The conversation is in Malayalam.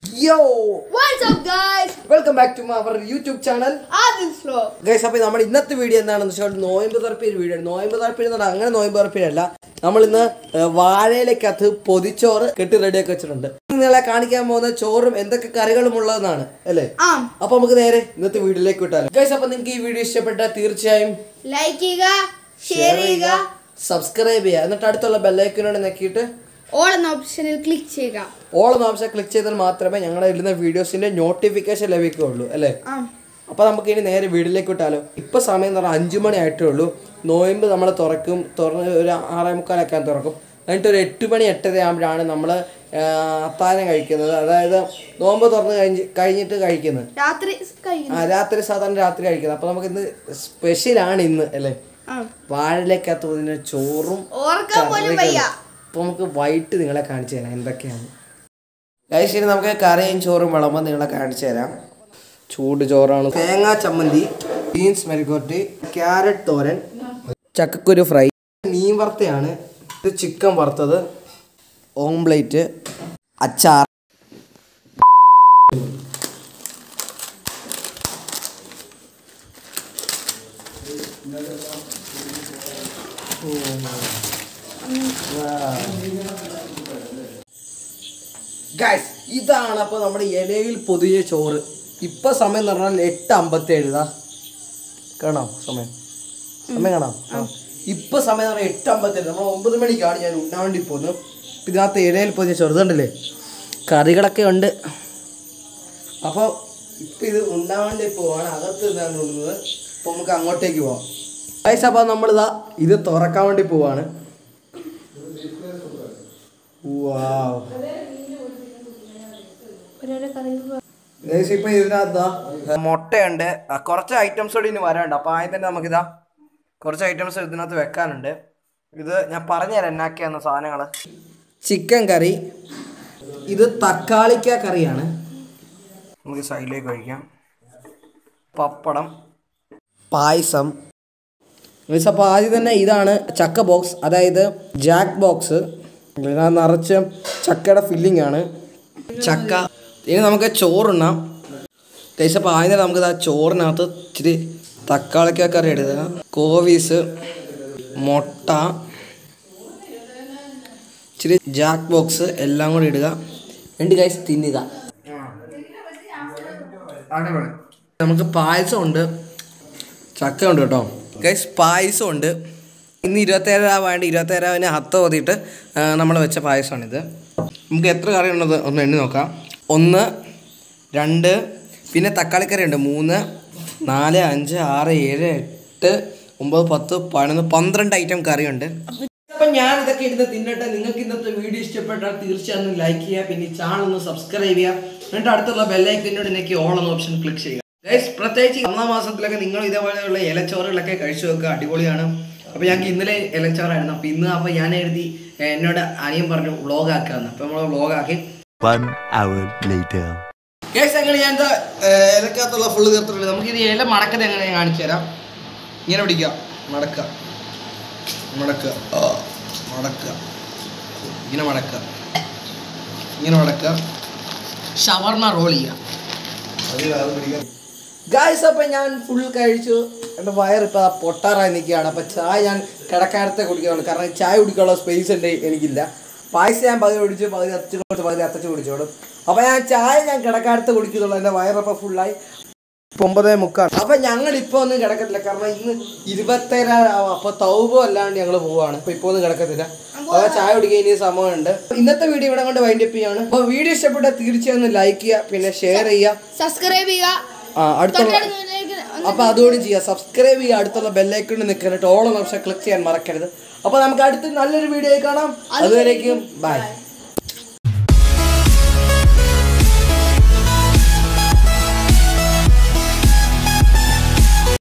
യോ What's up guys? Welcome back to our YouTube channel Adil's vlog. Guys അപ്പോൾ നമ്മുടെ ഇന്നത്തെ വീഡിയോ എന്താണെന്ന് വെച്ചാൽ നോയമ്പ് തറപ്പിൽ വീഡിയോ നോയമ്പ് തറപ്പിൽ എന്ന് പറഞ്ഞാൽ അങ്ങനെ നോയമ്പ് തറപ്പിലല്ല നമ്മൾ ഇന്ന് വാഴയിലേക്കകത്ത് പൊതിച്ചോറ് കെട്ടി റെഡിയാക്കി വെച്ചിട്ടുണ്ട് നിങ്ങളെ കാണിക്കാൻ പോകുന്ന ചോറും എന്തൊക്കെ കറികളും ഉള്ളതെന്നാണ് അല്ലേ ആം അപ്പൊ നമുക്ക് നേരെ ഇന്നത്തെ വീഡിയോയിലേക്ക് വിട്ടാലോ ഗൈസ് അപ്പൊ നിങ്ങൾക്ക് ഈ വീഡിയോ ഇഷ്ടപ്പെട്ടാൽ തീർച്ചയായും ലൈക്ക് ചെയ്യുക ഷെയർ ചെയ്യുക സബ്സ്ക്രൈബ് ചെയ്യുക എന്നിട്ട് അടുത്തുള്ള ബെല്ലൈക്കനോട് നോക്കിയിട്ട് ഓൾ എന്ന ഓപ്ഷനിൽ ക്ലിക്ക് ചെയ്യുക ഓൾ എന്ന ഓപ്ഷൻ ക്ലിക്ക് ചെയ്താൽ മാത്രമേ ഞങ്ങളുടെ ഇടുന്ന വീഡിയോസിന്റെ നോട്ടിഫിക്കേഷൻ ലഭിക്കുകയുള്ളൂ അല്ലേ ആം അപ്പോൾ നമുക്ക് ഇനി നേരെ വീട്ടിലേക്ക് വിട്ടാലോ ഇപ്പോൾ സമയം എന്ന് പറഞ്ഞാൽ അഞ്ച് മണി ആയിട്ടേ ഉള്ളൂ നോയമ്പ് നമ്മൾ തുറക്കും തുറന്ന് ഒരു ആറേ മുക്കാലൊക്കെ തുറക്കും എന്നിട്ട് ഒരു എട്ട് മണി എട്ടര ആകുമ്പോഴാണ് നമ്മൾ അത്താഴം കഴിക്കുന്നത് അതായത് നോമ്പ് തുറന്ന് കഴിഞ്ഞ് കഴിഞ്ഞിട്ട് കഴിക്കുന്നത് രാത്രി കഴിക്കുന്നു ആ രാത്രി സാധാരണ രാത്രി കഴിക്കുന്നത് അപ്പോൾ നമുക്ക് ഇന്ന് സ്പെഷ്യലാണ് ഇന്ന് അല്ലേ ആം വാഴയിലേക്കകത്ത് ഇതിന് ചോറും ഓർക്കാൻ പോലും വയ്യ അപ്പോൾ നമുക്ക് വൈകിട്ട് നിങ്ങളെ കാണിച്ചു തരാം എന്തൊക്കെയാണ് ഗൈസ് ഇനി നമുക്ക് കറിയും ചോറും വിളമ്പം നിങ്ങളെ കാണിച്ചു തരാം ചൂട് ചോറാണ് തേങ്ങാ ചമ്മന്തി ബീൻസ് മെരുക്കോട്ടി ക്യാരറ്റ് തോരൻ ചക്കക്കുരു ഫ്രൈ മീൻ വറുത്തയാണ് ഇത് ചിക്കൻ വറുത്തത് ഓംപ്ലേറ്റ് അച്ചാർ ഗൈസ് ഇതാണ് അപ്പോൾ നമ്മുടെ ഇലയിൽ പൊതിയ ചോറ് ഇപ്പൊ സമയം എന്ന് പറഞ്ഞാൽ എട്ട് അമ്പത്തേഴ് ഇതാ കാണാം സമയം സമയം കാണാം ആ. ഇപ്പൊ സമയം എന്ന് പറഞ്ഞാൽ എട്ട് അമ്പത്തേഴ് നമ്മൾ ഒമ്പത് മണിക്കാണ് ഞാൻ ഉണ്ണാൻ വേണ്ടി പോകുന്നത് ഇപ്പം ഇതിനകത്ത് ഇലയിൽ പൊതിയ ചോറ് ഇതുണ്ടല്ലേ കറികളൊക്കെ ഉണ്ട് അപ്പോൾ ഇപ്പം ഇത് ഉണ്ണാൻ വേണ്ടി പോവാണ് അകത്ത് നിന്നാണ് ഉണ്ണുന്നത് അപ്പോൾ നമുക്ക് അങ്ങോട്ടേക്ക് പോവാം ഗൈസ് അപ്പോൾ നമ്മളിതാ ഇത് തുറക്കാൻ വേണ്ടി പോവാണ് വാവ് ഓരോരോ കറികൾ ഏകദേശം ഇപ്പൊ ഇതിനകത്ത് മുട്ടയുണ്ട് ആ, കുറച്ച് ഐറ്റംസ് കൂടി ഇനി വരാനുണ്ട് അപ്പൊ ആദ്യം തന്നെ നമുക്കിതാ കുറച്ച് ഐറ്റംസ് ഇതിനകത്ത് വെക്കാനുണ്ട് ഇത് ഞാൻ പറഞ്ഞുതരാം എന്നാക്കിയാന്ന് സാധനങ്ങൾ ചിക്കൻ കറി ഇത് തക്കാളിക്ക കറിയാണ് നമുക്ക് സൈഡിലേക്ക് കഴിക്കാം പപ്പടം പായസം മീൻസ് അപ്പോൾ ആദ്യം തന്നെ ഇതാണ് ചക്ക ബോക്സ് അതായത് ജാക്ക് ബോക്സ് ഇതിനകത്ത് നിറച്ച് ചക്കയുടെ ഫില്ലിംഗ് ആണ് ചക്ക ഇനി നമുക്ക് ചോറുണ്ണാം കഴിച്ച അപ്പോൾ ആദ്യം തന്നെ നമുക്ക് ആ ചോറിനകത്ത് ഇച്ചിരി തക്കാളിക്ക കറി എടുക്കുക കോവീസ് മുട്ട ഇച്ചിരി ജാക്ക് ബോക്സ് എല്ലാം കൂടി ഇടുക രണ്ട് കൈസ് തിന്നുക നമുക്ക് പായസം ഉണ്ട് ചക്ക ഉണ്ട് കേട്ടോ ഗൈസ് പായസം ഉണ്ട് ഇന്ന് ഇരുപത്തേഴ് രൂപ വേണ്ടി ഇരുപത്തേഴ് രൂപന് ഹത്ത് ഓതിയിട്ട് നമ്മൾ വെച്ച പായസമാണിത് നമുക്ക് എത്ര കറി ഉള്ളത് ഒന്ന് എണ്ണി നോക്കാം ഒന്ന് രണ്ട് പിന്നെ തക്കാളിക്കറി ഉണ്ട് മൂന്ന് നാല് അഞ്ച് ആറ് ഏഴ് എട്ട് ഒമ്പത് പത്ത് പതിനൊന്ന് പന്ത്രണ്ട് ഐറ്റം കറിയുണ്ട് അപ്പം ഞാൻ ഇതൊക്കെ ഇരുന്ന് തിന്നട്ടെ നിങ്ങൾക്ക് ഇന്നത്തെ വീഡിയോ ഇഷ്ടപ്പെട്ടാൽ തീർച്ചയായും ലൈക്ക് ചെയ്യുക പിന്നെ ഈ ചാനൽ ഒന്ന് സബ്സ്ക്രൈബ് ചെയ്യുക എന്നിട്ട് അടുത്തുള്ള ബെല്ലൈക്കിനോട് എനിക്ക് ഓൾ എന്ന ഓപ്ഷൻ ക്ലിക്ക് ചെയ്യുക ഗൈസ് പ്രത്യേകിച്ച് ഒന്നാം മാസത്തിലൊക്കെ നിങ്ങൾ ഇതേപോലെയുള്ള ഇലച്ചോറുകളൊക്കെ കഴിച്ചു വെക്കുക അടിപൊളിയാണ് അപ്പോൾ ഞങ്ങൾക്ക് ഇന്നലെ ഇലച്ചോറായിരുന്നു അപ്പോൾ ഇന്ന് അപ്പോൾ ഞാൻ എഴുതി ഏ, എന്നോട് അനിയൻ പറഞ്ഞു വ്ളോഗ് ആക്കാമെന്ന് അപ്പോൾ നമ്മൾ വ്ളോഗ് ആക്കി One hour later. ഗൈസ് എങ്ങനെ ഞാൻ എന്താ ഇലക്കകത്തുള്ള ഫുള്ള് തീർത്തിട്ടുണ്ട് നമുക്ക് ഇത് ഇല മടക്കുന്നത് എങ്ങനെ ഞാൻ കാണിച്ചു തരാം ഇങ്ങനെ പിടിക്കുക മടക്കുക മടക്കുക ആ, മടക്കുക ഇങ്ങനെ മടക്കുക ഇങ്ങനെ മടക്കുക ഷവർമ റോൾ ചെയ്യുക ഗായ്സ് അപ്പം ഞാൻ ഫുൾ കഴിച്ചു എൻ്റെ വയർ ഇപ്പോൾ പൊട്ടാറായി നിൽക്കുകയാണ് അപ്പം ചായ ഞാൻ കിടക്കാരത്തെ കുടിക്കുകയാണ് കാരണം ചായ കുടിക്കാനുള്ള സ്പേസ് ഉണ്ട് എനിക്കില്ല പായസം ഞാൻ പകുതി കുടിച്ചു പകുതി അത്തച്ച് കൊടുത്ത് പകുതി അത്തച്ച് കുടിച്ചോളും അപ്പം ഞാൻ ചായ ഞാൻ കിടക്കാരത്തെ കുടിക്കുന്നുള്ളൂ എൻ്റെ വയറപ്പം ഫുള്ളായി ഒമ്പതേ മുക്കാൽ അപ്പം ഞങ്ങൾ ഇപ്പോൾ ഒന്നും കിടക്കത്തില്ല കാരണം ഇന്ന് ഇരുപത്തേഴാവും അപ്പോൾ തൗബോ അല്ലാണ്ട് ഞങ്ങൾ പോവാണ് അപ്പോൾ ഇപ്പോൾ ഒന്നും കിടക്കത്തില്ല അപ്പോൾ ചായ കുടിക്കാൻ ഇനി സമയമുണ്ട് ഇന്നത്തെ വീഡിയോ ഇവിടെ കൊണ്ട് വൈൻഡപ്പ് ചെയ്യാണ് അപ്പോൾ വീഡിയോ ഇഷ്ടപ്പെട്ടാൽ തീർച്ചയായും ഒന്ന് ലൈക്ക് ചെയ്യുക പിന്നെ ഷെയർ ചെയ്യുക സബ്സ്ക്രൈബ് ചെയ്യുക ആ അടുത്തുള്ള തൊട്ടടുത്ത് അപ്പൊ അതുകൊണ്ട് ചെയ്യുക സബ്സ്ക്രൈബ് ചെയ്യുക അടുത്തുള്ള ബെല്ലൈക്കണിൽ നിൽക്കാനായിട്ട് ഓളം ഓപ്ഷൻ ക്ലിക്ക് ചെയ്യാൻ മറക്കരുത് അപ്പൊ നമുക്ക് അടുത്ത് നല്ലൊരു വീഡിയോ കാണാം അതുവരേക്കും ബൈ